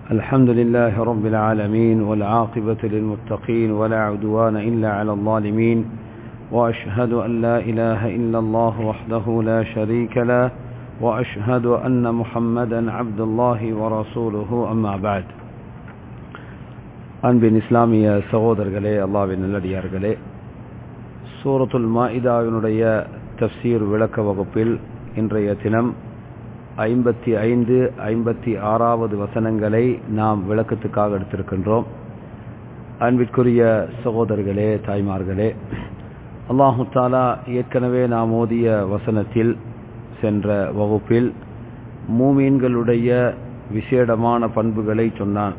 الحمد لله رب العالمين والعاقبة للمتقين ولا عدوان إلا على الظالمين وأشهد أن لا إله إلا الله وحده لا شريك له وأشهد أن محمدا عبد الله ورسوله أما بعد அன்பின் இஸ்லாமிய சகோதரர்களே அல்லாவின் நல்லடியார்களே சூரத்துல் மாஇதாவினுடைய தப்சீர் விளக்க வகுப்பில் இன்றைய தினம் ஐம்பத்தி ஐந்து ஐம்பத்தி ஆறாவது வசனங்களை நாம் விளக்கத்துக்காக எடுத்திருக்கின்றோம் அன்பிற்குரிய சகோதரர்களே தாய்மார்களே அல்லாஹு தாலா ஏற்கனவே நாம் ஓதிய வசனத்தில் சென்ற வகுப்பில் மூமீன்களுடைய விசேடமான பண்புகளை சொன்னான்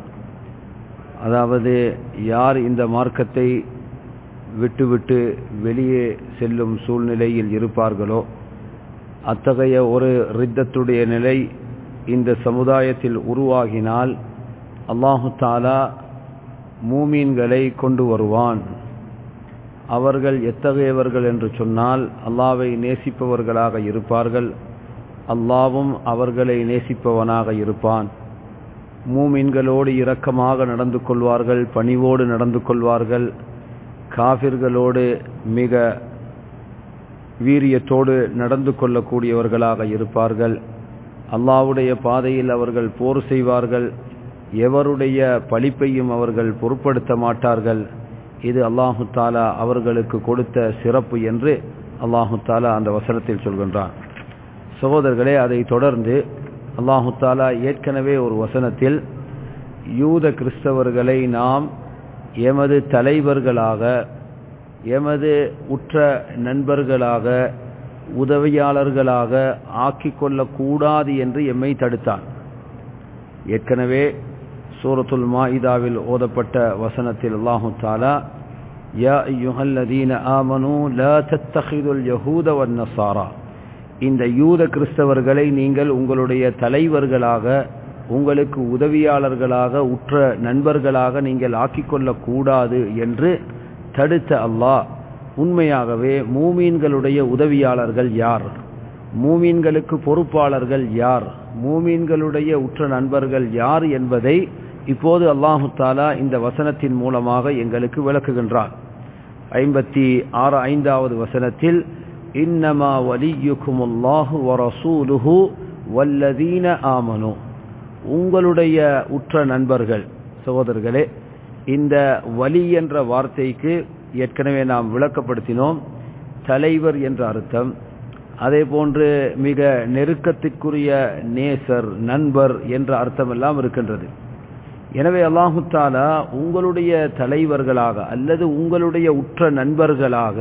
அதாவது யார் இந்த மார்க்கத்தை விட்டுவிட்டு வெளியே செல்லும் சூழ்நிலையில் இருப்பார்களோ அத்தகைய ஒரு ரித்தத்துடைய நிலை இந்த சமுதாயத்தில் உருவாகினால் அல்லாஹு தாலா மூமீன்களை கொண்டு வருவான் அவர்கள் எத்தகையவர்கள் என்று சொன்னால் அல்லாவை நேசிப்பவர்களாக இருப்பார்கள் அல்லாவும் அவர்களை நேசிப்பவனாக இருப்பான் மூமின்களோடு இரக்கமாக நடந்து கொள்வார்கள் பணிவோடு நடந்து கொள்வார்கள் காபிர்களோடு மிக வீரியத்தோடு நடந்து கொள்ளக்கூடியவர்களாக இருப்பார்கள் அல்லாவுடைய பாதையில் அவர்கள் போர் செய்வார்கள் எவருடைய பழிப்பையும் அவர்கள் பொருட்படுத்த மாட்டார்கள் இது அல்லாஹு தாலா அவர்களுக்கு கொடுத்த சிறப்பு என்று அல்லாஹு தாலா அந்த வசனத்தில் சொல்கின்றான் சகோதரர்களே அதை தொடர்ந்து அல்லாஹு தாலா ஏற்கனவே ஒரு வசனத்தில் யூத கிறிஸ்தவர்களை நாம் எமது தலைவர்களாக எமது உற்ற நண்பர்களாக உதவியாளர்களாக ஆக்கிக் கொள்ளக்கூடாது என்று எம்மை தடுத்தான் ஏற்கனவே சூரத்துல் மாயிதாவில் ஓதப்பட்ட வசனத்தில் அல்லாஹு தாலா யா யுஹல்லதீன ஆமனு லா தத்தஹிதுல் யஹூத வன்னசாரா இந்த யூத கிறிஸ்தவர்களை நீங்கள் உங்களுடைய தலைவர்களாக உங்களுக்கு உதவியாளர்களாக உற்ற நண்பர்களாக நீங்கள் ஆக்கிக்கொள்ளக்கூடாது என்று தடுத்த அல்லாஹ் உண்மையாகவே மூமீன்களுடைய உதவியாளர்கள் யார் மூமீன்களுக்கு பொறுப்பாளர்கள் யார் மூமீன்களுடைய உற்ற நண்பர்கள் யார் என்பதை இப்போது அல்லாஹு தாலா இந்த வசனத்தின் மூலமாக எங்களுக்கு விளக்குகின்றான் ஐம்பத்தி ஆறு ஐந்தாவது வசனத்தில் இன்னமா வலியுக்கும் அல்லாஹு வரசூலுஹு வல்லதீன ஆமனு உங்களுடைய உற்ற நண்பர்கள் சகோதரர்களே இந்த வலி என்ற வார்த்தைக்கு ஏற்கனவே நாம் விளக்கப்படுத்தினோம் தலைவர் என்ற அர்த்தம் அதே போன்று மிக நெருக்கத்திற்குரிய நேசர் நண்பர் என்ற அர்த்தமெல்லாம் இருக்கின்றது எனவே அல்லாஹு தாலா உங்களுடைய தலைவர்களாக அல்லது உங்களுடைய உற்ற நண்பர்களாக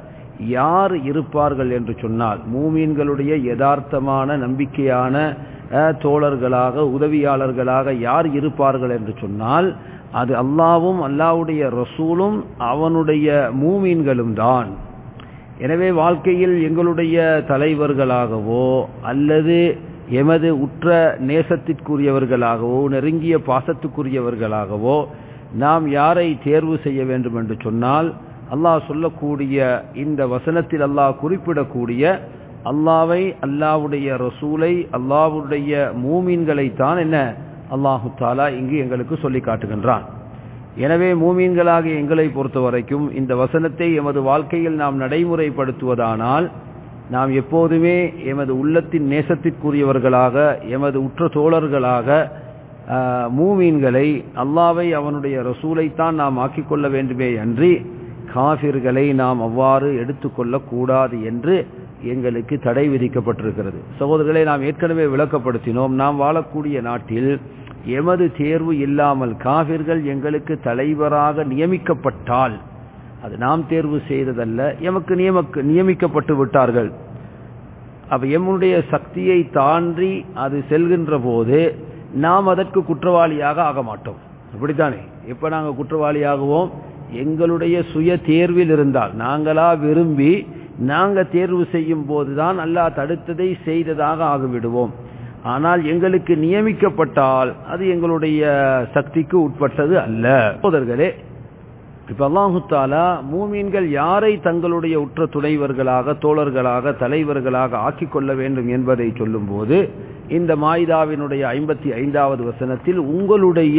யார் இருப்பார்கள் என்று சொன்னால் மூமீன்களுடைய யதார்த்தமான நம்பிக்கையான தோழர்களாக உதவியாளர்களாக யார் இருப்பார்கள் என்று சொன்னால் அது அல்லாவும் அல்லாவுடைய ரசூலும் அவனுடைய மூமீன்களும் தான் எனவே வாழ்க்கையில் எங்களுடைய தலைவர்களாகவோ அல்லது எமது உற்ற நேசத்திற்குரியவர்களாகவோ நெருங்கிய பாசத்துக்குரியவர்களாகவோ நாம் யாரை தேர்வு செய்ய வேண்டும் என்று சொன்னால் அல்லாஹ் சொல்லக்கூடிய இந்த வசனத்தில் அல்லாஹ் குறிப்பிடக்கூடிய அல்லாவை அல்லாவுடைய ரசூலை அல்லாவுடைய மூமீன்களை தான் என்ன அல்லாஹு தாலா இங்கு எங்களுக்கு சொல்லி காட்டுகின்றான் எனவே மூமீன்களாக எங்களை பொறுத்த வரைக்கும் இந்த வசனத்தை எமது வாழ்க்கையில் நாம் நடைமுறைப்படுத்துவதானால் நாம் எப்போதுமே எமது உள்ளத்தின் நேசத்திற்குரியவர்களாக எமது உற்ற தோழர்களாக மூமீன்களை அல்லாவை அவனுடைய ரசூலைத்தான் நாம் ஆக்கிக்கொள்ள வேண்டுமே அன்றி காபிர்களை நாம் அவ்வாறு எடுத்துக்கொள்ளக்கூடாது என்று எங்களுக்கு தடை விதிக்கப்பட்டிருக்கிறது சகோதரர்களை நாம் ஏற்கனவே விளக்கப்படுத்தினோம் நாம் வாழக்கூடிய நாட்டில் எமது தேர்வு இல்லாமல் காவிர்கள் எங்களுக்கு தலைவராக நியமிக்கப்பட்டால் அது நாம் தேர்வு செய்ததல்ல எமக்கு நியமக்கு நியமிக்கப்பட்டு விட்டார்கள் அப்ப எம்முடைய சக்தியை தாண்டி அது செல்கின்ற போது நாம் அதற்கு குற்றவாளியாக ஆக மாட்டோம் அப்படித்தானே எப்ப நாங்கள் குற்றவாளியாகுவோம் எங்களுடைய சுய தேர்வில் இருந்தால் நாங்களா விரும்பி நாங்க தேர்வு செய்யும் போதுதான் அல்லாஹ் தடுத்ததை செய்ததாக ஆகிவிடுவோம் ஆனால் எங்களுக்கு நியமிக்கப்பட்டால் அது எங்களுடைய சக்திக்கு உட்பட்டது அல்ல சகோதரர்களே இப்ப அல்லாஹு தாலா மூமீன்கள் யாரை தங்களுடைய உற்ற துணைவர்களாக தோழர்களாக தலைவர்களாக ஆக்கிக் கொள்ள வேண்டும் என்பதை சொல்லும்போது இந்த மாயிதாவினுடைய ஐம்பத்தி ஐந்தாவது வசனத்தில் உங்களுடைய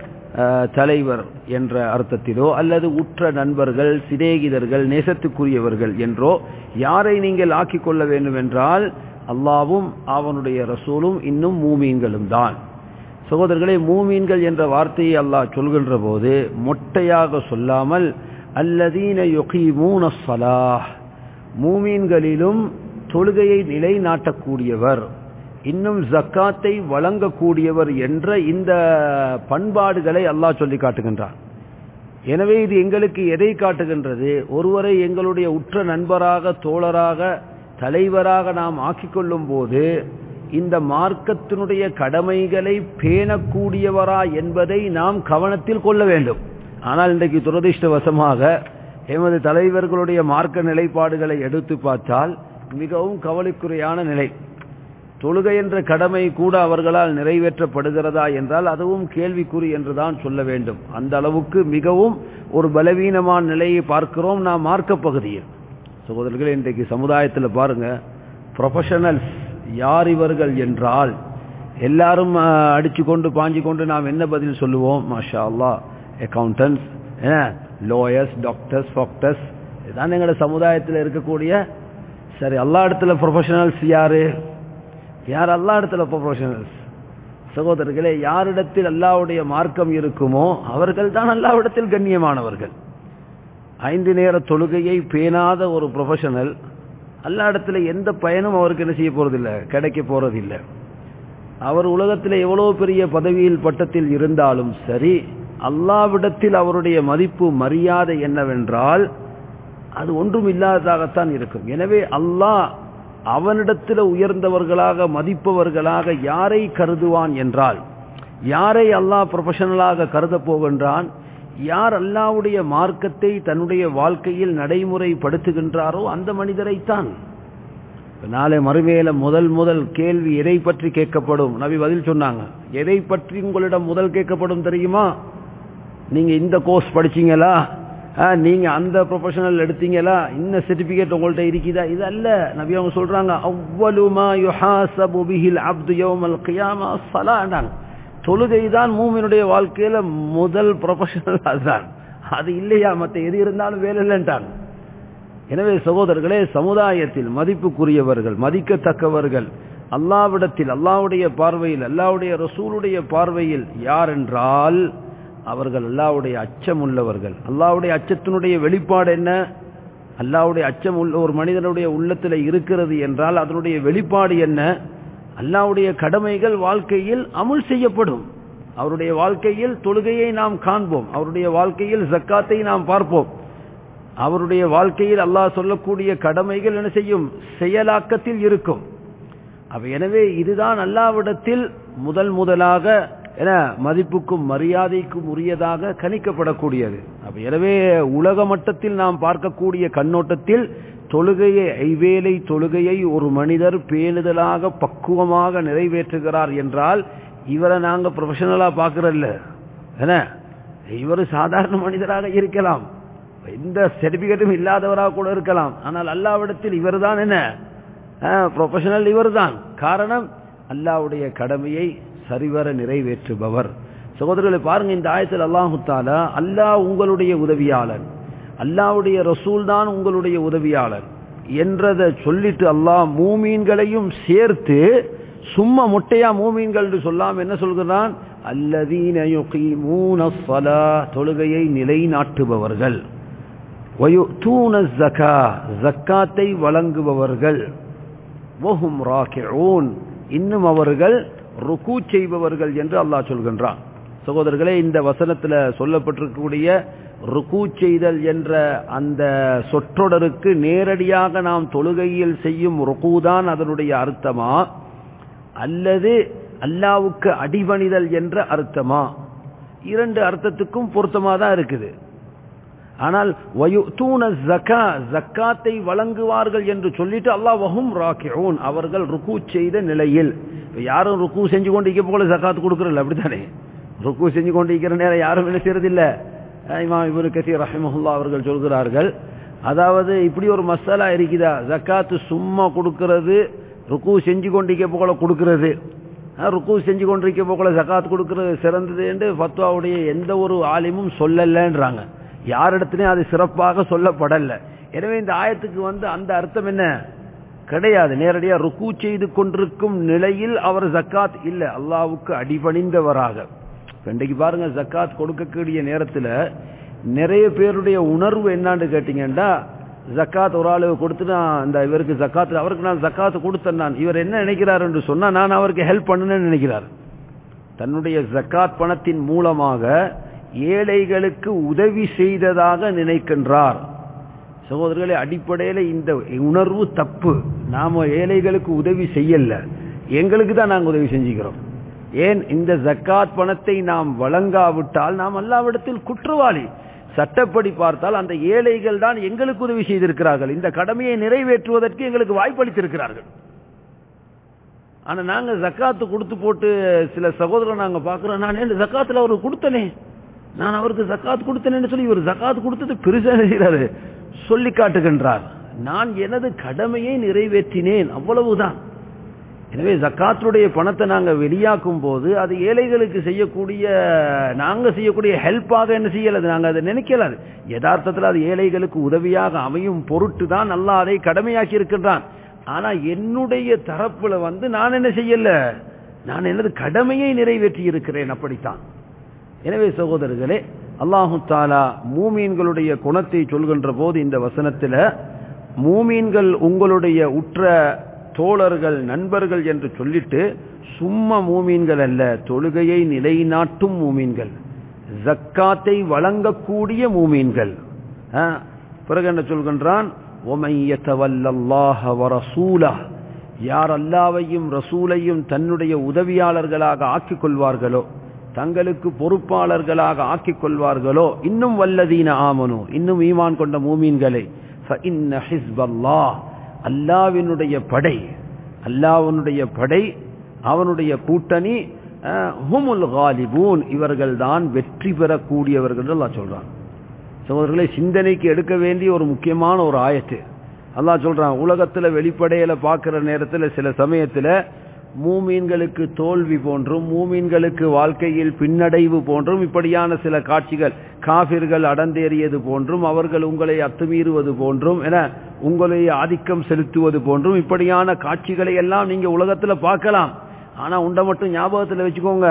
தலைவர் என்ற அர்த்தத்திலோ அல்லது உற்ற நண்பர்கள் சிநேகிதர்கள் நேசத்துக்குரியவர்கள் என்றோ யாரை நீங்கள் ஆக்கிக் கொள்ள வேண்டும் என்றால் அல்லாவும் அவனுடைய ரசூலும் இன்னும் மூமீன்களும் தான் சகோதரர்களே மூமீன்கள் என்ற வார்த்தையை அல்லாஹ் சொல்கின்ற போது மொட்டையாக சொல்லாமல் அல்லதீன யுகீமூன ஸலாஹ் மூமீன்களிலும் தொழுகையை நிலைநாட்டக்கூடியவர் இன்னும் ஜக்காத்தை வழங்கக்கூடியவர் என்ற இந்த பண்பாடுகளை அல்லாஹ் சொல்லி காட்டுகின்றான் எனவே இது எங்களுக்கு எதை காட்டுகின்றது ஒருவரை எங்களுடைய உற்ற நண்பராக தோழராக தலைவராக நாம் ஆக்கிக் கொள்ளும் போது இந்த மார்க்கத்தினுடைய கடமைகளை பேணக்கூடியவரா என்பதை நாம் கவனத்தில் கொள்ள வேண்டும் ஆனால் இன்றைக்கு துரதிருஷ்டவசமாக எமது தலைவர்களுடைய மார்க்க நிலைப்பாடுகளை எடுத்து பார்த்தால் மிகவும் கவலைக்குறையான நிலை தொழுகை என்ற கடமை கூட அவர்களால் நிறைவேற்றப்படுகிறதா என்றால் அதுவும் கேள்விக்குறி என்றுதான் சொல்ல வேண்டும் அந்த அளவுக்கு மிகவும் ஒரு பலவீனமான நிலையை பார்க்கிறோம் நாம் மார்க்க பகுதியில் சகோதரர்களே இன்றைக்கு சமுதாயத்தில் பாருங்க ப்ரொஃபஷனல்ஸ் யார் இவர்கள் என்றால் எல்லாரும் அடிச்சு கொண்டு பாஞ்சு கொண்டு நாம் என்ன பதில் சொல்லுவோம் மாஷா அல்லா அக்கௌண்டன்ஸ் லோயர்ஸ் டாக்டர்ஸ் டாக்டர்ஸ் இதான் எங்களோட சமுதாயத்தில் இருக்கக்கூடிய சரி எல்லா இடத்துல ப்ரொஃபஷனல்ஸ் யாரு யார் அல்லா இடத்துல ப்ரொஃபஷனல்ஸ் சகோதரர்களே யாரிடத்தில் அல்லாவுடைய மார்க்கம் இருக்குமோ அவர்கள் தான் அல்லாவிடத்தில் கண்ணியமானவர்கள் ஐந்து நேர தொழுகையை பேணாத ஒரு ப்ரொஃபஷனல் அல்லா இடத்துல எந்த பயனும் அவருக்கு என்ன செய்ய போறதில்லை கிடைக்க போறதில்லை அவர் உலகத்தில் எவ்வளவு பெரிய பதவியில் பட்டத்தில் இருந்தாலும் சரி அல்லாவிடத்தில் அவருடைய மதிப்பு மரியாதை என்னவென்றால் அது ஒன்றும் இல்லாததாகத்தான் இருக்கும் எனவே அல்லாஹ் அவனிடத்தில் உயர்ந்தவர்களாக மதிப்பவர்களாக யாரை கருதுவான் என்றால் யாரை அல்லாஹ் ப்ரொஃபஷனலாக கருத போகின்றான் யார் அல்லாவுடைய மார்க்கத்தை தன்னுடைய வாழ்க்கையில் நடைமுறைப்படுத்துகின்றாரோ அந்த மனிதரைத்தான் நாளை மறுமையில முதல் முதல் கேள்வி எதை பற்றி கேட்கப்படும் நபி பதில் சொன்னாங்க எதை பற்றி உங்களிடம் முதல் கேட்கப்படும் தெரியுமா நீங்க இந்த கோர்ஸ் படிச்சீங்களா நீங்க அந்த ப்ரொஃபஷனல் எடுத்தீங்களா இந்த சர்டிபிகேட் உங்கள்ட்ட இருக்குதா இது அல்ல நபி அவங்க சொல்றாங்க அவ்வளுமா யுஹாசபு பிஹில் அப்து யௌமல் கியாமா ஸலாண்டாங்க தொழுகை தான் மூமினுடைய வாழ்க்கையில முதல் ப்ரொஃபஷனல் அதுதான் அது இல்லையா மற்ற எது இருந்தாலும் வேலை இல்லைன்ட்டாங்க எனவே சகோதரர்களே சமுதாயத்தில் மதிப்புக்குரியவர்கள் மதிக்கத்தக்கவர்கள் அல்லாவிடத்தில் அல்லாவுடைய பார்வையில் அல்லாவுடைய ரசூலுடைய பார்வையில் யார் என்றால் அவர்கள் அல்லாவுடைய அச்சம் உள்ளவர்கள் அல்லாவுடைய அச்சத்தினுடைய வெளிப்பாடு என்ன அல்லாவுடைய அச்சம் உள்ள ஒரு மனிதனுடைய உள்ளத்தில் இருக்கிறது என்றால் அதனுடைய வெளிப்பாடு என்ன அல்லாவுடைய கடமைகள் வாழ்க்கையில் அமுல் செய்யப்படும் அவருடைய வாழ்க்கையில் தொழுகையை நாம் காண்போம் அவருடைய வாழ்க்கையில் ஜக்காத்தை நாம் பார்ப்போம் அவருடைய வாழ்க்கையில் அல்லாஹ் சொல்லக்கூடிய கடமைகள் என்ன செய்யும் செயலாக்கத்தில் இருக்கும் அப்ப எனவே இதுதான் அல்லாவிடத்தில் முதல் முதலாக என மதிப்புக்கும் மரியாதைக்கும் உரியதாக கணிக்கப்படக்கூடியது அப்ப எனவே உலக மட்டத்தில் நாம் பார்க்கக்கூடிய கண்ணோட்டத்தில் தொழுகையை ஐவேளை தொழுகையை ஒரு மனிதர் பேணுதலாக பக்குவமாக நிறைவேற்றுகிறார் என்றால் இவரை நாங்க ப்ரொஃபஷனலா பார்க்கறல்ல என்ன இவர் சாதாரண மனிதராக இருக்கலாம் எந்த சர்டிபிகேட்டும் இல்லாதவராக கூட இருக்கலாம் ஆனால் அல்லாவிடத்தில் இவர் தான் என்ன ப்ரொஃபஷனல் இவர் தான் காரணம் அல்லாவுடைய கடமையை சரிவர நிறைவேற்றுபவர் சகோதரர்களை பாருங்க இந்த ஆயத்தில் அல்லாஹு தாலா அல்லாஹ் உங்களுடைய உதவியாளன் அல்லாவுடைய ரசூல் தான் உங்களுடைய உதவியாளர் என்றதை சொல்லிட்டு அல்லாஹ் மூமீன்களையும் சேர்த்து சும்மா முட்டையா மூமீன்கள் சொல்லாம என்ன சொல்கிறான் அல்லதீன யுகீமூன ஸலா தொழுகையை நிலைநாட்டுபவர்கள் வயுத்தூன ஜகா ஜக்காத்தை வழங்குபவர்கள் வஹும் ராக்கிஊன் இன்னும் அவர்கள் ருக்கு செய்பவர்கள் என்று அல்லாஹ் சொல்கின்றான் சகோதரர்களே இந்த வசனத்தில் சொல்லப்பட்டிருக்கக்கூடிய ருக்கு செய்தல் என்ற அந்த சொற்றொடருக்கு நேரடியாக நாம் தொழுகையில் செய்யும் ருக்குதான் அதனுடைய அர்த்தமா அல்லது அல்லாவுக்கு அடிபணிதல் என்ற அர்த்தமா இரண்டு அர்த்தத்துக்கும் பொருத்தமா தான் இருக்குது ஆனால் ஜக்கா ஜக்காத்தை வழங்குவார்கள் என்று சொல்லிட்டு அல்லாஹ் வஹும் ராக்கியூன் அவர்கள் ருக்கு செய்த நிலையில் யாரும் ருக்கு செஞ்சு கொண்டு போல ஜக்காத்து கொடுக்கறதில்ல அப்படித்தானே ருக்கு செஞ்சு கொண்டு இருக்கிற நேரம் யாரும் என்ன செய்யறதில்ல இமாம் இபுரு கசீர் ரஹிமஹுல்லா அவர்கள் சொல்கிறார்கள் அதாவது இப்படி ஒரு மசாலா இருக்குதா ஜக்காத்து சும்மா கொடுக்கிறது ருக்கு செஞ்சு கொண்டிருக்க போல கொடுக்கிறது ருக்கு செஞ்சு கொண்டிருக்க போல ஜக்காத் கொடுக்கிறது சிறந்தது என்று ஃபத்வாவுடைய எந்த ஒரு ஆலிமும் சொல்லலன்றாங்க யாரிடத்துலையும் அது சிறப்பாக சொல்லப்படல எனவே இந்த ஆயத்துக்கு வந்து அந்த அர்த்தம் என்ன கிடையாது நேரடியாக ருக்கு செய்து கொண்டிருக்கும் நிலையில் அவர் ஜக்காத் இல்ல அல்லாவுக்கு அடிபணிந்தவராக இன்றைக்கு பாருங்க ஜக்காத் கொடுக்கக்கூடிய நேரத்தில் நிறைய பேருடைய உணர்வு என்னான்னு கேட்டீங்கன்னா ஜக்காத் ஒரு ஆளு கொடுத்துட்டு இந்த இவருக்கு ஜக்காத் அவருக்கு நான் ஜக்காத் கொடுத்தேன் நான் இவர் என்ன நினைக்கிறார் என்று சொன்னா நான் அவருக்கு ஹெல்ப் பண்ணுன்னு நினைக்கிறார் தன்னுடைய ஜக்காத் பணத்தின் மூலமாக ஏழைகளுக்கு உதவி செய்ததாக நினைக்கின்றார் சகோதரர்களே அடிப்படையில் இந்த உணர்வு தப்பு நாம ஏழைகளுக்கு உதவி செய்யல எங்களுக்கு தான் நாங்கள் உதவி செஞ்சுக்கிறோம் ஏன் இந்த ஜக்காத் பணத்தை நாம் வழங்காவிட்டால் நாம் அல்லாவிடத்தில் குற்றவாளி சட்டப்படி பார்த்தால் அந்த ஏழைகள் தான் எங்களுக்கு உதவி செய்திருக்கிறார்கள் இந்த கடமையை நிறைவேற்றுவதற்கு எங்களுக்கு வாய்ப்பளித்திருக்கிறார்கள் ஆனா நாங்க ஜக்காத்து கொடுத்து போட்டு சில சகோதரர் நாங்க பாக்குறோம் நான் ஏன் ஜக்காத்துல அவருக்கு கொடுத்தனே நான் அவருக்கு ஜக்காத் கொடுத்தேன்னு சொல்லி இவர் ஜக்காத் கொடுத்தது பெருசா செய்கிறாரு சொல்லி காட்டுகின்றார் நான் எனது கடமையை நிறைவேற்றினேன் அவ்வளவுதான் எனவே ஜக்காத்துடைய பணத்தை நாங்க வெளியாக்கும் போது அது ஏழைகளுக்கு செய்யக்கூடிய நாங்க செய்யக்கூடிய ஹெல்ப்பாக என்ன செய்யலது நாங்க அதை நினைக்கல யதார்த்தத்தில் அது ஏழைகளுக்கு உதவியாக அமையும் பொருட்டு தான் நல்லா அதை கடமையாக்கி இருக்கின்றான் ஆனா என்னுடைய தரப்புல வந்து நான் என்ன செய்யல நான் எனது கடமையை நிறைவேற்றி இருக்கிறேன் அப்படித்தான் எனவே சகோதரர்களே அல்லாஹு தாலா மூமீன்களுடைய குணத்தை சொல்கின்ற போது இந்த வசனத்தில் மூமீன்கள் உங்களுடைய உற்ற தோழர்கள் நண்பர்கள் என்று சொல்லிட்டு சும்மா மூமீன்கள் அல்ல தொழுகையை நிலைநாட்டும் மூமீன்கள் ஜக்காத்தை வழங்கக்கூடிய மூமீன்கள் பிறகு என்ன சொல்கின்றான் யார் அல்லாவையும் ரசூலையும் தன்னுடைய உதவியாளர்களாக ஆக்கிக் கொள்வார்களோ தங்களுக்கு பொறுப்பாளர்களாக ஆக்கிக் கொள்வார்களோ இன்னும் வல்லதீன ஆமனு இன்னும் ஈமான் கொண்ட மூமீன்களை அல்லாவினுடைய படை அல்லாவினுடைய படை அவனுடைய கூட்டணி ஹுமுல் காலிபூன் இவர்கள் தான் வெற்றி பெறக்கூடியவர்கள் அல்லாஹ் சொல்றான் சகோதரர்களை சிந்தனைக்கு எடுக்க வேண்டிய ஒரு முக்கியமான ஒரு ஆயத்து அல்லாஹ் சொல்றான் உலகத்துல வெளிப்படையில பார்க்கிற நேரத்தில் சில சமயத்தில் மூமீன்களுக்கு தோல்வி போன்றும் மூமீன்களுக்கு வாழ்க்கையில் பின்னடைவு போன்றும் இப்படியான சில காட்சிகள் காபிர்கள் அடந்தேறியது போன்றும் அவர்கள் உங்களை அத்துமீறுவது போன்றும் என உங்களை ஆதிக்கம் செலுத்துவது போன்றும் இப்படியான காட்சிகளை எல்லாம் நீங்க உலகத்துல பார்க்கலாம் ஆனா உண்ட மட்டும் ஞாபகத்தில் வச்சுக்கோங்க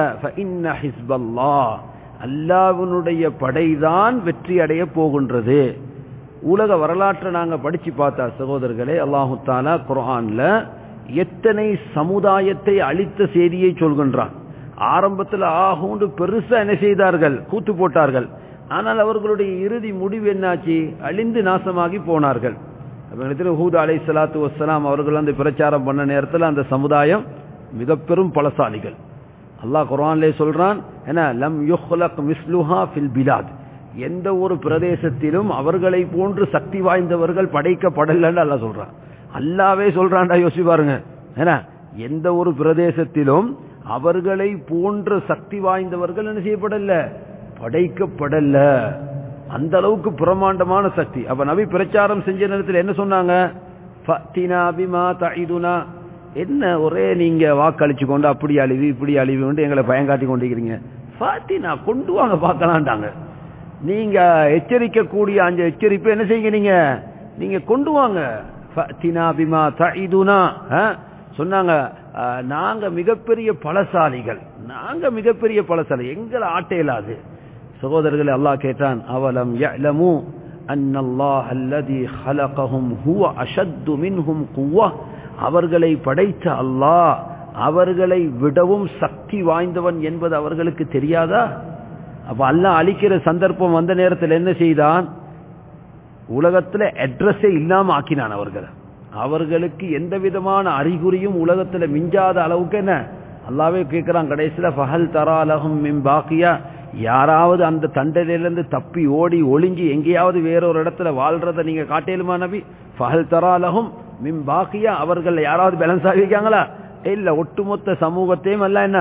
அல்லாவினுடைய படைதான் வெற்றி அடைய போகின்றது உலக வரலாற்றை நாங்க படிச்சு பார்த்தா சகோதரர்களே அல்லாஹு தாலா குரான்ல எத்தனை சமுதாயத்தை அழித்த செய்தியை சொல்கின்றான் ஆரம்பத்தில் ஆகுண்டு பெருசா என்ன செய்தார்கள் கூத்து போட்டார்கள் ஆனால் அவர்களுடைய இறுதி முடிவு என்னாச்சு அழிந்து நாசமாகி போனார்கள் ஹூத் அலை சலாத்து வசலாம் அவர்கள் அந்த பிரச்சாரம் பண்ண நேரத்தில் அந்த சமுதாயம் மிக பெரும் பலசாலிகள் அல்லாஹ் குரான்லே சொல்றான் என்ன லம் யுஹ்லக் மிஸ்லுஹா ஃபில் பிலாத் எந்த ஒரு பிரதேசத்திலும் அவர்களை போன்று சக்தி வாய்ந்தவர்கள் படைக்கப்படலன்னு அல்லாஹ் சொல்றான் அல்லாவே சொல்றான்டா யோசி பாருங்க ஏன்னா எந்த ஒரு பிரதேசத்திலும் அவர்களை போன்ற சக்தி வாய்ந்தவர்கள் என்ன செய்யப்படல படைக்கப்படல அந்த அளவுக்கு பிரமாண்டமான சக்தி அப்ப நபி பிரச்சாரம் செஞ்ச நேரத்தில் என்ன சொன்னாங்க என்ன ஒரே நீங்க வாக்களிச்சு கொண்டு அப்படி அழிவு இப்படி அழிவு எங்களை பயங்காட்டி கொண்டிருக்கிறீங்க பாத்தினா கொண்டு வாங்க பார்க்கலான்டாங்க நீங்க எச்சரிக்கக்கூடிய அந்த எச்சரிப்பு என்ன செய்யுங்க நீங்க நீங்க கொண்டு வாங்க சொன்னாங்க நாங்க மிகப்பெரிய பலசாலிகள் நாங்க மிகப்பெரிய பலசாலி எங்களை ஆட்டையிலாது சகோதரர்கள் அல்லாஹ் கேட்டான் அவலம் யலமு அன்னல்லாஹ் அல்லதி ஹலகஹும் ஹுவ அஷத்து மின்ஹும் குவா அவர்களை படைத்த அல்லாஹ் அவர்களை விடவும் சக்தி வாய்ந்தவன் என்பது அவர்களுக்கு தெரியாதா அப்ப அல்லாஹ் அழிக்கிற சந்தர்ப்பம் வந்த நேரத்தில் என்ன செய்தான் உலகத்துல அட்ரஸே இல்லாம ஆக்கினான் அவர்களை அவர்களுக்கு எந்த விதமான அறிகுறியும் உலகத்துல மிஞ்சாத அளவுக்கு என்ன அல்லாவே கேட்கிறான் கடைசியில பகல் தராலகம் பாக்கியா யாராவது அந்த தண்டனையிலிருந்து தப்பி ஓடி ஒளிஞ்சு எங்கேயாவது வேறொரு இடத்துல வாழ்றத நீங்க காட்டேலுமா நபி பகல் தராலகும் மிம் பாக்கியா அவர்கள் யாராவது பேலன்ஸ் ஆகிருக்காங்களா இல்ல ஒட்டுமொத்த சமூகத்தையும் எல்லாம் என்ன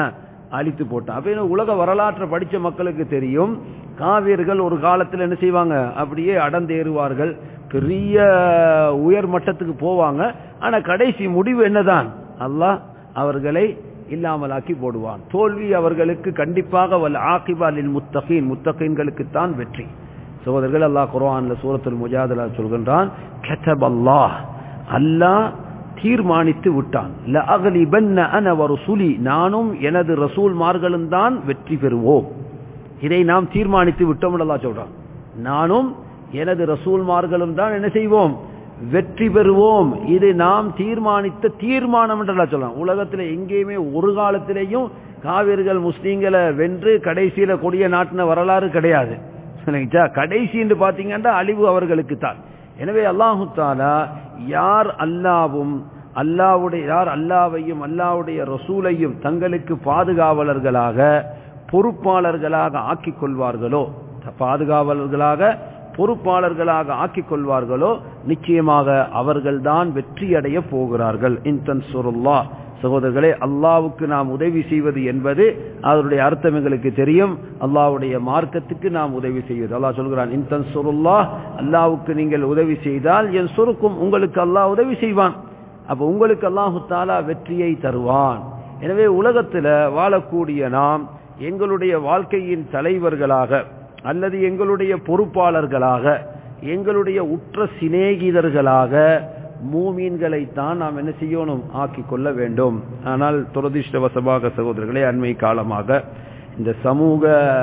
அழித்து போட்டான் அப்ப என்ன உலக வரலாற்றை படிச்ச மக்களுக்கு தெரியும் காவியர்கள் ஒரு காலத்தில் என்ன செய்வாங்க அப்படியே அடந்தேறுவார்கள் பெரிய உயர் மட்டத்துக்கு போவாங்க ஆனா கடைசி முடிவு என்னதான் அல்லாஹ் அவர்களை இல்லாமலாக்கி போடுவான் தோல்வி அவர்களுக்கு கண்டிப்பாக வல் ஆக்கிபாலில் முத்தகீன் முத்தகீன்களுக்குத்தான் வெற்றி சகோதரர்கள் அல்லாஹ் குர்ஆன்ல சூரத்துல் முஜாதலா சொல்கின்றான் கதப் அல்லாஹ் அல்லாஹ் தீர்மானித்து விட்டான் லஅக்லிபன்ன அன வருசுலி நானும் எனது ரசூல்மார்களும் தான் வெற்றி பெறுவோம் இதை நாம் தீர்மானித்து விட்டோம் அல்லாஹ் சொல்றான் நானும் எனது ரசூல்மார்களும் தான் என்ன செய்வோம் வெற்றி பெறுவோம் இது நாம் தீர்மானித்த தீர்மானம் என்று சொல்லலாம் உலகத்தில் எங்கேயுமே ஒரு காலத்திலேயும் காவிர்கள் முஸ்லீம்களை வென்று கடைசியில கொடிய நாட்டின வரலாறு கிடையாது சரிங்களா கடைசி என்று பாத்தீங்கன்னா அழிவு அவர்களுக்கு தான் எனவே அல்லாஹு தாலா யார் அல்லாவும் அல்லாவுடைய யார் அல்லாவையும் அல்லாவுடைய ரசூலையும் தங்களுக்கு பாதுகாவலர்களாக பொறுப்பாளர்களாக ஆக்கிக் கொள்வார்களோ பாதுகாவலர்களாக பொறுப்பாளர்களாக ஆக்கிக் கொள்வார்களோ நிச்சயமாக அவர்கள்தான் வெற்றியடைய போகிறார்கள் இன்தன் சுருல்லா சகோதரர்களே அல்லாவுக்கு நாம் உதவி செய்வது என்பது அதனுடைய அர்த்தம் எங்களுக்கு தெரியும் அல்லாவுடைய மார்க்கத்துக்கு நாம் உதவி செய்வது அல்லாஹ் சொல்கிறான் இன்தன் சுருல்லா அல்லாவுக்கு நீங்கள் உதவி செய்தால் என் சுருக்கும் உங்களுக்கு அல்லாஹ் உதவி செய்வான் அப்ப உங்களுக்கு அல்லாஹு தாலா வெற்றியை தருவான் எனவே உலகத்தில் வாழக்கூடிய நாம் எங்களுடைய வாழ்க்கையின் தலைவர்களாக அல்லது எங்களுடைய பொறுப்பாளர்களாக எங்களுடைய உற்ற சிநேகிதர்களாக மூமீன்களைத்தான் நாம் என்ன செய்யணும் ஆக்கிக் கொள்ள வேண்டும் ஆனால் துரதிருஷ்டவசமாக சகோதரர்களே அண்மை காலமாக இந்த சமூக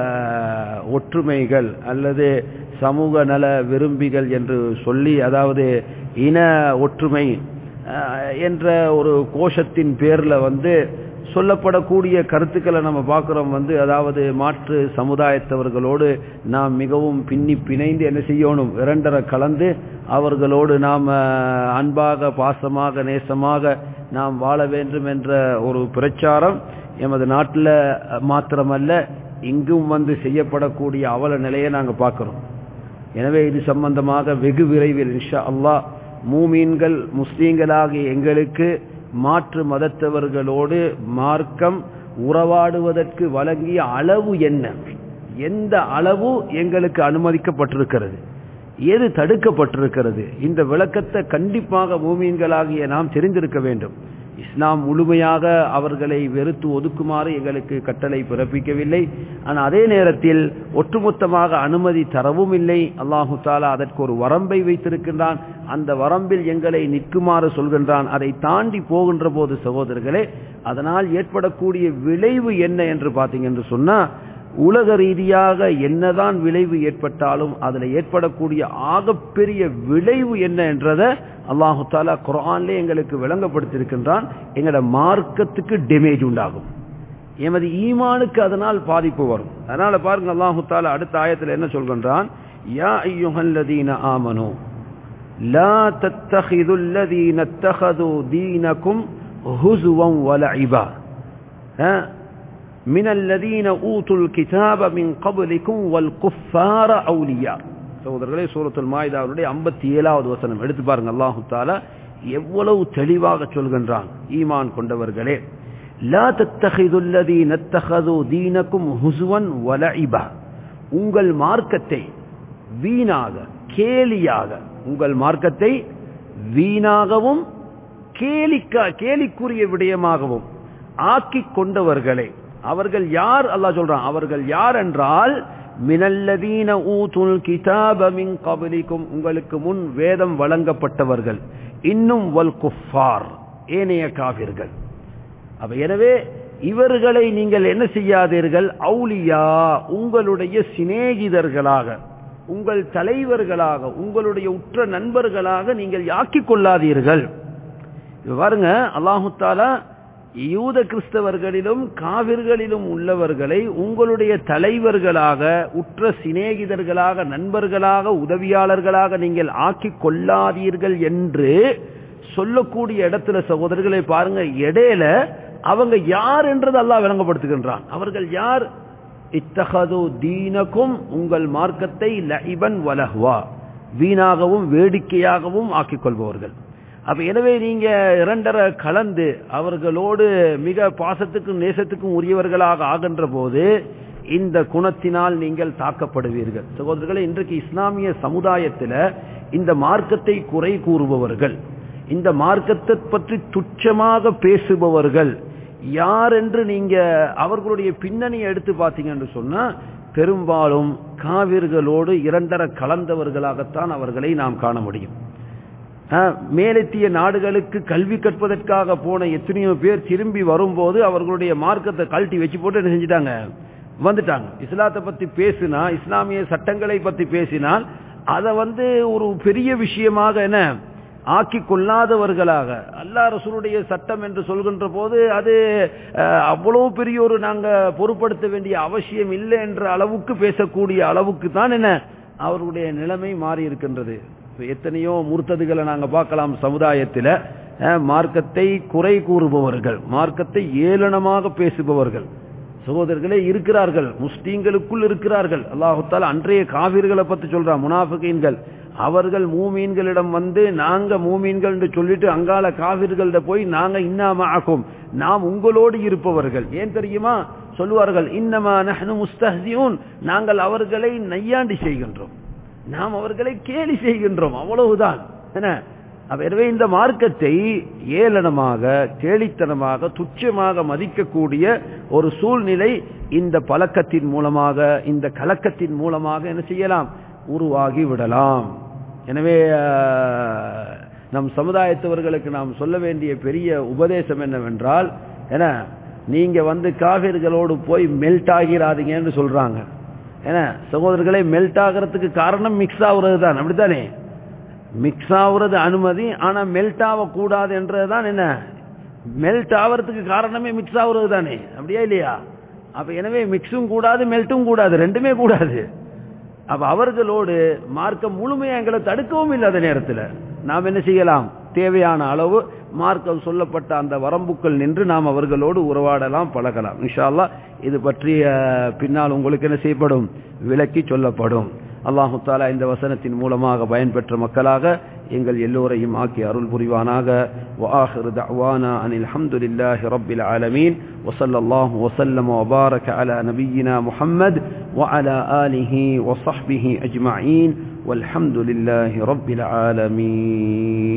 ஒற்றுமைகள் அல்லது சமூக நல விரும்பிகள் என்று சொல்லி அதாவது இன ஒற்றுமை என்ற ஒரு கோஷத்தின் பேர்ல வந்து சொல்லப்படக்கூடிய கருத்துக்களை நம்ம பார்க்கிறோம் வந்து அதாவது மாற்று சமுதாயத்தவர்களோடு நாம் மிகவும் பின்னி பிணைந்து என்ன செய்யணும் இரண்டரை கலந்து அவர்களோடு நாம் அன்பாக பாசமாக நேசமாக நாம் வாழ வேண்டும் என்ற ஒரு பிரச்சாரம் எமது நாட்டில் மாத்திரமல்ல இங்கும் வந்து செய்யப்படக்கூடிய அவல நிலையை நாங்கள் பார்க்கிறோம் எனவே இது சம்பந்தமாக வெகு விரைவில் இன்ஷா அல்லாஹ் மூமீன்கள் முஸ்லீம்களாகிய எங்களுக்கு மாற்று மதத்தவர்களோடு மார்க்கம் உறவாடுவதற்கு வழங்கிய அளவு என்ன எந்த அளவு எங்களுக்கு அனுமதிக்கப்பட்டிருக்கிறது எது தடுக்கப்பட்டிருக்கிறது இந்த விளக்கத்தை கண்டிப்பாக மூமீன்களாகிய நாம் தெரிந்திருக்க வேண்டும் இஸ்லாம் முழுமையாக அவர்களை வெறுத்து ஒதுக்குமாறு எங்களுக்கு கட்டளை பிறப்பிக்கவில்லை ஆனால் அதே நேரத்தில் ஒட்டுமொத்தமாக அனுமதி தரவும் இல்லை அல்லாஹு தாலா அதற்கு ஒரு வரம்பை வைத்திருக்கின்றான் அந்த வரம்பில் எங்களை நிற்குமாறு சொல்கின்றான் அதை தாண்டி போகின்ற போது சகோதரர்களே அதனால் ஏற்படக்கூடிய விளைவு என்ன என்று பார்த்தீங்க என்று சொன்னா உலக ரீதியாக என்னதான் விளைவு ஏற்பட்டாலும் அதுல ஏற்படக்கூடிய ஆகப்பெரிய விளைவு என்ன என்றதை அல்லாஹு தாலா குரான்லே எங்களுக்கு விளங்கப்படுத்தியிருக்கின்றான் எங்களோட மார்க்கத்துக்கு டேமேஜ் உண்டாகும் எமது ஈமானுக்கு அதனால் பாதிப்பு வரும் அதனால பாருங்க அல்லாஹு தாலா அடுத்த ஆயத்தில் என்ன சொல்கின்றான் யா ஐயுஹல்லதீன ஆமனோ லா தத்தஹிது الذين اتخذوا دينكم هزوا ولعبا من الذين اوتوا الكتاب من قبلكم والكفار اولياء சகோதரர்களே சூரத்துல் மாயுதாவுடைய ஐம்பத்தி ஏழாவது வசனம் எடுத்து பாருங்க அல்லாஹு தாலா எவ்வளவு தெளிவாக சொல்கின்றான் ஈமான் கொண்டவர்களே லா தத்தகிதுல்லதி நத்தகது தீனக்கும் ஹுசுவன் வலஇபா உங்கள் மார்க்கத்தை வீணாக கேலியாக உங்கள் மார்க்கத்தை வீணாகவும் கேலிக்கா கேலிக்குரிய விடயமாகவும் ஆக்கிக் கொண்டவர்களே அவர்கள் யார் அல்லாஹ் சொல்றான் அவர்கள் யார் என்றால் மினல்லதீன ஊதுல் கிதாப மின் கபலிக்கும் உங்களுக்கு முன் வேதம் வழங்கப்பட்டவர்கள் இன்னும் வல் குஃபார் ஏனைய காவிர்கள் அப்ப எனவே இவர்களை நீங்கள் என்ன செய்யாதீர்கள் அவுலியா உங்களுடைய சிநேகிதர்களாக உங்கள் தலைவர்களாக உங்களுடைய உற்ற நண்பர்களாக நீங்கள் ஆக்கிக் கொள்ளாதீர்கள் பாருங்க அல்லாஹு தாலா யூத கிறிஸ்தவர்களிலும் காவிர்களிலும் உள்ளவர்களை உங்களுடைய தலைவர்களாக உற்ற சிநேகிதர்களாக நண்பர்களாக உதவியாளர்களாக நீங்கள் ஆக்கிக் கொள்ளாதீர்கள் என்று சொல்லக்கூடிய இடத்துல சகோதரர்களை பாருங்க இடையில அவங்க யார் என்றது அல்லாஹ் விளங்கப்படுத்துகின்றான் அவர்கள் யார் இத்தகது தீனக்கும் உங்கள் மார்க்கத்தை லஇபன் வலஹ்வா வீணாகவும் வேடிக்கையாகவும் ஆக்கிக் கொள்பவர்கள் அப்ப எனவே நீங்க இரண்டரை கலந்து அவர்களோடு மிக பாசத்துக்கும் நேசத்துக்கும் உரியவர்களாக ஆகின்ற போது இந்த குணத்தினால் நீங்கள் தாக்கப்படுவீர்கள் சகோதரர்களே இன்றைக்கு இஸ்லாமிய சமுதாயத்தில் இந்த மார்க்கத்தை குறை கூறுபவர்கள் இந்த மார்க்கத்தை பற்றி துச்சமாக பேசுபவர்கள் யார் என்று நீங்க அவர்களுடைய பின்னணியை எடுத்து பார்த்தீங்கன்னு சொன்னா பெரும்பாலும் காவிர்களோடு இரண்டர கலந்தவர்களாகத்தான் அவர்களை நாம் காண முடியும் மேலெத்திய நாடுகளுக்கு கல்வி கற்பதற்காக போன எத்தனையோ பேர் திரும்பி வரும்போது அவர்களுடைய மார்க்கத்தை கழட்டி வச்சு போட்டு என்ன செஞ்சிட்டாங்க வந்துட்டாங்க இஸ்லாத்தை பத்தி பேசினா இஸ்லாமிய சட்டங்களை பத்தி பேசினால் அதை வந்து ஒரு பெரிய விஷயமாக என்ன ஆக்கி கொள்ளாதவர்களாக அல்லா ரசூலுடைய சட்டம் என்று சொல்கின்ற போது அது அவ்வளவு பெரிய ஒரு நாங்க பொருட்படுத்த வேண்டிய அவசியம் இல்லை என்ற அளவுக்கு பேசக்கூடிய அளவுக்கு தான் என்ன அவர்களுடைய நிலைமை மாறி இருக்கின்றது எத்தனையோ முர்த்ததுகளை நாங்க பார்க்கலாம் சமுதாயத்தில் மார்க்கத்தை குறை கூறுபவர்கள் மார்க்கத்தை ஏளனமாக பேசுபவர்கள் சகோதரர்களே இருக்கிறார்கள் முஸ்லீம்களுக்குள் இருக்கிறார்கள் அல்லாஹுத்தால் அன்றைய காவிர்களை பத்தி சொல்றான் முனாஃபிகீன்கள் அவர்கள் மூமீன்களிடம் வந்து நாங்க மூமீன்கள் என்று சொல்லிட்டு அங்கால காவிர்கள்ட போய் நாங்க இன்னாம ஆக்கும் நாம் உங்களோடு இருப்பவர்கள் ஏன் தெரியுமா சொல்லுவார்கள் இன்னமா நஹ்னு முஸ்தஹ்சியூன் நாங்கள் அவர்களை நையாண்டி செய்கின்றோம் நாம் அவர்களை கேலி செய்கின்றோம் அவ்வளவுதான் என்ன எனவே இந்த மார்க்கத்தை ஏளனமாக கேலித்தனமாக துச்சமாக மதிக்கக்கூடிய ஒரு சூழ்நிலை இந்த பழக்கத்தின் மூலமாக இந்த கலக்கத்தின் மூலமாக என்ன செய்யலாம் உருவாகி விடலாம் எனவே நம் சமுதாயத்தவர்களுக்கு நாம் சொல்ல வேண்டிய பெரிய உபதேசம் என்னவென்றால் என நீங்க வந்து காவிர்களோடு போய் மெல்ட் ஆகிறாதீங்கன்னு சொல்றாங்க ஏன்னா சகோதரர்களை மெல்ட் ஆகிறதுக்கு காரணம் மிக்ஸ் ஆகுறது தான் அப்படித்தானே மிக்ஸ் ஆகுறது அனுமதி ஆனா மெல்ட் ஆகக்கூடாது என்றதுதான் என்ன மெல்ட் ஆகிறதுக்கு காரணமே மிக்ஸ் ஆகுறது தானே அப்படியா இல்லையா அப்ப எனவே மிக்ஸும் கூடாது மெல்ட்டும் கூடாது ரெண்டுமே கூடாது அப்ப அவர்களோடு மார்க்கம் முழுமையா எங்களை தடுக்கவும் இல்லை அந்த நேரத்தில் நாம் என்ன செய்யலாம் தேவையான அளவு மார்க்கம் சொல்லப்பட்ட அந்த வரம்புக்கள் நின்று நாம் அவர்களோடு உறவாடலாம் பழகலாம் இன்ஷால்லா இது பற்றிய பின்னால் உங்களுக்கு என்ன செய்யப்படும் விளக்கி சொல்லப்படும் அல்லாஹு தாலா இந்த வசனத்தின் மூலமாக பயன்பெற்ற மக்களாக எங்கள் எல்லோரையும் ஆக்கி அருள் புரிவானாக وآخر دعوانا أن الحمد لله رب العالمين وصلى الله وسلم وبارك على نبينا محمد وعلى آله وصحبه أجمعين والحمد لله رب العالمين